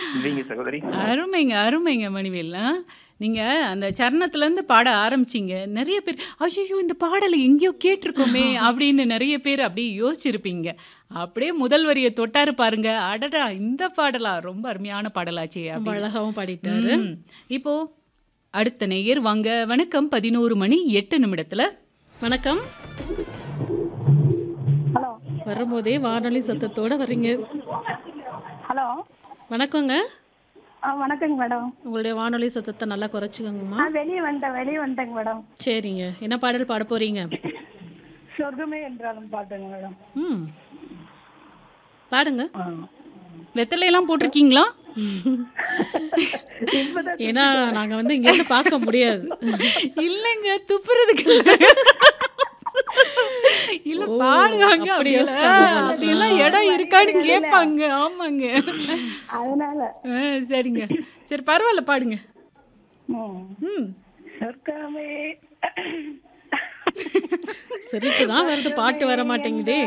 இல்லைங்க சகோதரி அருமைங்க அருமைங்க மணிவேல் ஆ. நீங்க அந்த சரணத்துலேருந்து பாட ஆரம்பிச்சீங்க நிறைய பேர் ஐயோ இந்த பாடலை எங்கேயோ கேட்டிருக்கோமே அப்படின்னு நிறைய பேர் அப்படியே யோசிச்சிருப்பீங்க அப்படியே முதல் வரியை தொட்டாரு பாருங்க அடடா இந்த பாடலா ரொம்ப அருமையான பாடலாச்சே ரொம்ப அப்படின்னு. அழகாவும் பாடிட்டாரு ம். இப்போ அடுத்த நேயர் வாங்க வணக்கம் பதினோரு மணி எட்டு நிமிடத்துல வணக்கம் ஹலோ வரும்போதே வானொலி சத்தத்தோட வர்றீங்க ஹலோ வணக்கங்க ஆ வணக்கங்க மேடம் உங்களுடைய வானொலி சத்தத்தை நல்லா குறைச்சிக்கோங்கம்மா நான் வெளியே வந்துட்டேன் வெளியே வந்துட்டேங்க மேடம் சரிங்க என்ன பாடல் பாட போறீங்க சொர்க்கமே என்றாலும் பாட்டுங்க மேடம் ம் பாடுங்க ஆ. வெத்தலையெல்லாம் போட்டிருக்கீங்களா இப்பதான் ஏன்னா நாங்க வந்து இங்க இருந்து பார்க்க முடியாது இல்லைங்க துப்புறதுக்கு இல்ல ஓ, பாடுவாங்க அப்படி அப்படி யோசிச்சிட்டாங்க போல. அப்படியெல்லாம் இடம் இருக்கான்னு கேட்பாங்க ஆமாங்க அதனால ஆ, சரிங்க சரி பரவாயில்ல பாடுங்க ம். ம் சொர்க்கமே சிரிப்பு தான் வருது பாட்டு வர மாட்டேங்குதே